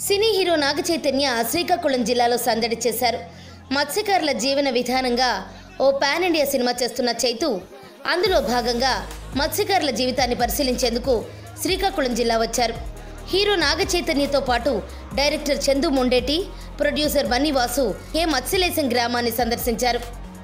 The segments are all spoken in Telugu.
సినీ హీరో నాగ చైతన్య శ్రీకాకుళం జిల్లాలో సందడి చేశారు మత్స్యకారుల జీవన విధానంగా ఓ పాన్ ఇండియా సినిమా చేస్తున్న చైతు అందులో భాగంగా మత్స్యకారుల జీవితాన్ని పరిశీలించేందుకు శ్రీకాకుళం జిల్లా వచ్చారు హీరో నాగ చైతన్యతో పాటు డైరెక్టర్ చందు మొండేటి ప్రొడ్యూసర్ బన్నీ వాసు ఏ మత్స్యలేశం గ్రామాన్ని సందర్శించారు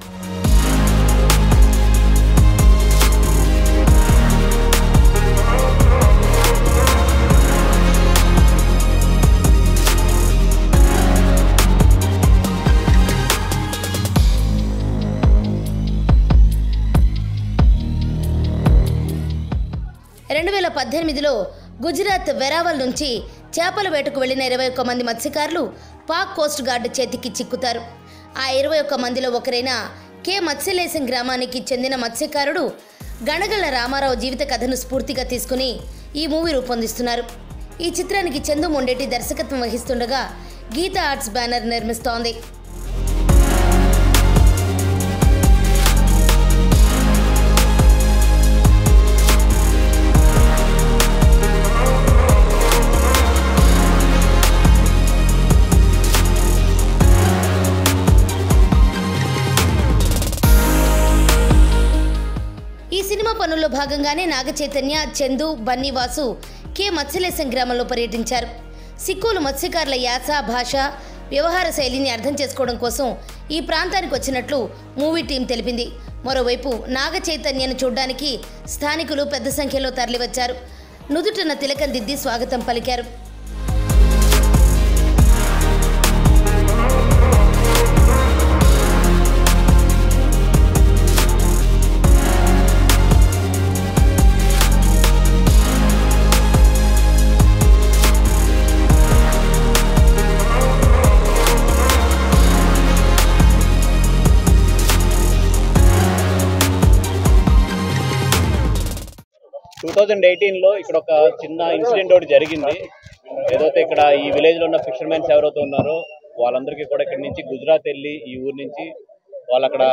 రెండు వేల పద్దెనిమిదిలో గుజరాత్ వెరావల్ నుంచి చేపల వేటకు వెళ్లిన ఇరవై ఒక్క మంది మత్స్యకారులు పాక్ కోస్ట్ గార్డు చేతికి చిక్కుతారు ఆ ఇరవై ఒక్క మందిలో ఒకరైన కె మత్స్యలేశం గ్రామానికి చెందిన మత్స్యకారుడు గణగళ్ళ రామారావు జీవిత కథను స్ఫూర్తిగా తీసుకుని ఈ మూవీ రూపొందిస్తున్నారు ఈ చిత్రానికి చందు మొండేటి దర్శకత్వం వహిస్తుండగా గీతా ఆర్ట్స్ బ్యానర్ నిర్మిస్తోంది ఈ సినిమా పనుల్లో భాగంగానే నాగ చైతన్య చందు బన్నీవాసు కె మత్స్యలేశం గ్రామంలో పర్యటించారు సిక్కులు మత్స్యకారుల యాస భాష వ్యవహార శైలిని అర్థం చేసుకోవడం కోసం ఈ ప్రాంతానికి వచ్చినట్లు మూవీ టీం తెలిపింది మరోవైపు నాగ చైతన్యను చూడ్డానికి స్థానికులు పెద్ద సంఖ్యలో తరలివచ్చారు నుదుటన తిలకం దిద్ది స్వాగతం పలికారు టూ థౌజండ్ ఎయిటీన్లో ఇక్కడ ఒక చిన్న ఇన్సిడెంట్ ఒకటి జరిగింది ఏదైతే ఇక్కడ ఈ విలేజ్ లో ఉన్న ఫిషర్మెన్స్ ఎవరైతే ఉన్నారో వాళ్ళందరికీ కూడా ఇక్కడ నుంచి గుజరాత్ వెళ్ళి ఈ ఊరు నుంచి వాళ్ళు అక్కడ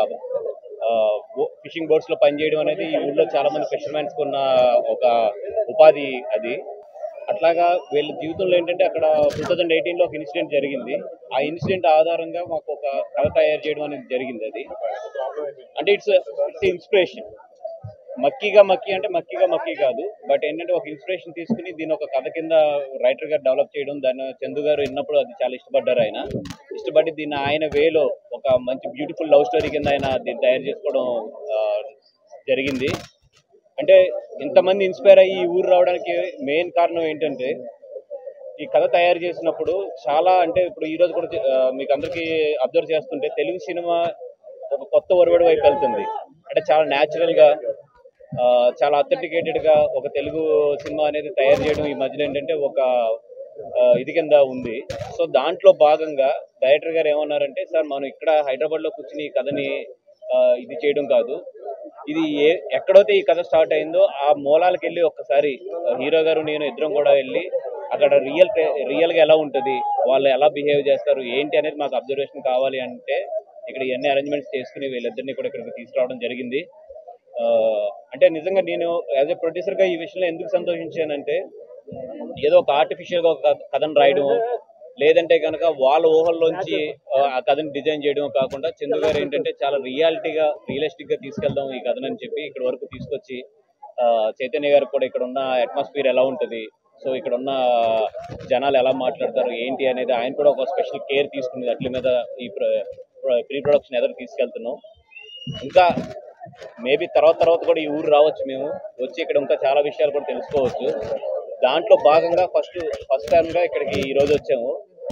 ఫిషింగ్ బోట్స్ లో పనిచేయడం అనేది ఈ ఊళ్ళో చాలా మంది ఫిషర్మెన్స్ ఉన్న ఒక ఉపాధి అది అట్లాగా వీళ్ళ జీవితంలో ఏంటంటే అక్కడ టూ థౌజండ్ ఎయిటీన్లో ఒక ఇన్సిడెంట్ జరిగింది ఆ ఇన్సిడెంట్ ఆధారంగా మాకు ఒక కథ తయారు చేయడం అనేది జరిగింది అది అంటే ఇట్స్ ఇట్స్ ఇన్స్పిరేషన్ మక్కీగా మక్కీ అంటే మక్కీగా మక్కీ కాదు బట్ ఏంటంటే ఒక ఇన్స్పిరేషన్ తీసుకుని దీన్ని ఒక కథ కింద రైటర్ గారు డెవలప్ చేయడం దాన్ని చందు గారు విన్నప్పుడు అది చాలా ఇష్టపడ్డారు ఆయన ఇష్టపడి దీన్ని ఆయన వేలో ఒక మంచి బ్యూటిఫుల్ లవ్ స్టోరీ కింద ఆయన దీన్ని తయారు చేసుకోవడం ఆ, జరిగింది అంటే ఇంతమంది ఇన్స్పైర్ అయ్యి ఈ ఊరు రావడానికి మెయిన్ కారణం ఏంటంటే ఈ కథ తయారు చేసినప్పుడు చాలా అంటే ఇప్పుడు ఈ రోజు కూడా ఆ, మీకు అందరికీ అబ్జర్వ్ చేస్తుంటే తెలుగు సినిమా ఒక కొత్త ఒరవడి వైపు వెళ్తుంది అంటే చాలా న్యాచురల్ గా ఆ, చాలా అథెంటికేటెడ్ గా ఒక తెలుగు సినిమా అనేది తయారు చేయడం ఈ మధ్యలో ఏంటంటే ఒక ఆ, ఇది కింద ఉంది సో దాంట్లో భాగంగా డైరెక్టర్ గారు ఏమన్నారంటే సార్ మనం ఇక్కడ హైదరాబాద్ లో కూర్చుని ఈ కథని ఆ, ఇది చేయడం కాదు ఇది ఏ ఎక్కడైతే ఈ కథ స్టార్ట్ అయిందో ఆ మూలాలకు వెళ్ళి ఒక్కసారి హీరో గారు నేను ఇద్దరం కూడా వెళ్ళి అక్కడ రియల్ రియల్ గా ఎలా ఉంటది వాళ్ళు ఎలా బిహేవ్ చేస్తారు ఏంటి అనేది మాకు అబ్జర్వేషన్ కావాలి అంటే ఇక్కడ ఇవన్నీ అరేంజ్మెంట్స్ చేసుకుని వీళ్ళిద్దరిని కూడా ఇక్కడికి తీసుకురావడం జరిగింది ఆ, అంటే నిజంగా నేను యాజ్ ఎ ప్రొడ్యూసర్ గా ఈ విషయంలో ఎందుకు సంతోషించానంటే ఏదో ఒక ఆర్టిఫిషియల్ గా ఒక కథ- కథను రాయడం లేదంటే కనుక వాళ్ళ ఊహల్లోంచి ఆ, ఆ కథని డిజైన్ చేయడం కాకుండా చందు గారు ఏంటంటే చాలా రియాలిటీగా రియలిస్టిక్ గా తీసుకెళ్దాం ఈ కథనని చెప్పి ఇక్కడ వరకు తీసుకొచ్చి ఆ, చైతన్య గారికి కూడా ఇక్కడ ఉన్న అట్మాస్ఫియర్ ఎలా ఉంటది సో ఇక్కడ ఉన్న జనాలు ఎలా మాట్లాడతారు ఏంటి అనేది ఆయన కూడా ఒక స్పెషల్ కేర్ తీసుకుని అట్ల మీద ఈ ప్రీ ప్రొడక్షన్ ఎదురు తీసుకెళ్తున్నాం ఇంకా మేబీ తర్వాత తర్వాత కూడా ఈ ఊరు రావచ్చు మేము వచ్చి ఇక్కడ ఇంకా చాలా విషయాలు కూడా తెలుసుకోవచ్చు దాంట్లో భాగంగా ఫస్ట్ ఫస్ట్ టైం గా ఇక్కడికి ఈ రోజు వచ్చాము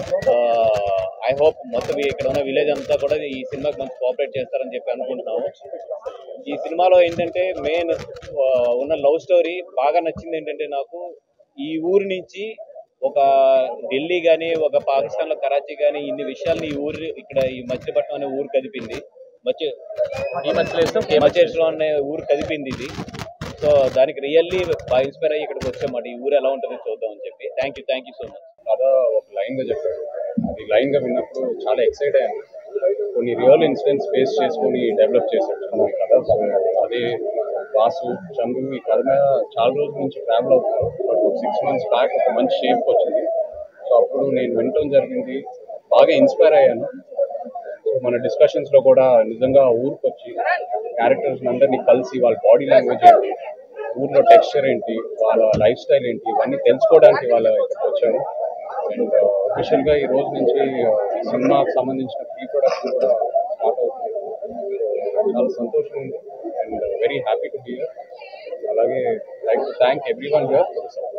ఐ హోప్ మొత్తం ఈ ఇక్కడ ఉన్న విలేజ్ అంతా కూడా ఈ సినిమాకి మంచి కోఆపరేట్ చేస్తారని చెప్పి అనుకుంటున్నాము ఈ సినిమాలో ఏంటంటే మెయిన్ ఉన్న లవ్ స్టోరీ బాగా నచ్చింది ఏంటంటే నాకు ఈ ఊరి నుంచి ఒక ఢిల్లీ కానీ ఒక పాకిస్తాన్ లో కరాచీ కానీ ఇన్ని విషయాల్ని ఈ ఊరు ఇక్కడ ఈ మచిలీపట్నం అనే ఊరు కదిపింది మచి ఈ మచిలేస్తాం మచేశ్వరం అనే ఊరు కదిపింది ఇది సో దానికి రియల్లీ బాగా ఇన్స్పైర్ అయ్యి ఇక్కడికి వచ్చామాట ఈ ఊరు ఎలా ఉంటుందో చూద్దాం అని చెప్పి thank you thank you so much కథ ఒక లైన్ గా చెప్పారు అది లైన్ గా విన్నప్పుడు చాలా ఎక్సైట్ అయ్యాను కొన్ని రియల్ ఇన్సిడెంట్స్ బేస్ చేసుకొని డెవలప్ చేశాడు చందు ఈ కథ సో అదే వాసు చందు ఈ కథ మీద చాలా రోజుల నుంచి ట్రావెల్ అవుతున్నారు బట్ ఒక సిక్స్ మంత్స్ బ్యాక్ ఒక మంచి షేప్ వచ్చింది సో చెప్పినప్పుడు నేను వినటం జరిగింది బాగా ఇన్స్పైర్ అయ్యాను సో మన డిస్కషన్స్ లో కూడా నిజంగా ఊరికి వచ్చి క్యారెక్టర్స్ అందరినీ కలిసి వాళ్ళ బాడీ లాంగ్వేజ్ ఏంటి ఊర్లో టెక్స్చర్ ఏంటి వాళ్ళ లైఫ్ స్టైల్ ఏంటి ఇవన్నీ తెలుసుకోవడానికి వాళ్ళ ఇక్కడికి వచ్చాను అండ్ అఫీషియల్ గా ఈ రోజు నుంచి uh, ఈ సినిమాకి సంబంధించిన ప్రీ ప్రొడక్షన్ కూడా స్టార్ట్ అవుతుంది So, చాలా సంతోషం ఉంది and very happy to be అలాగే like to thank everyone here for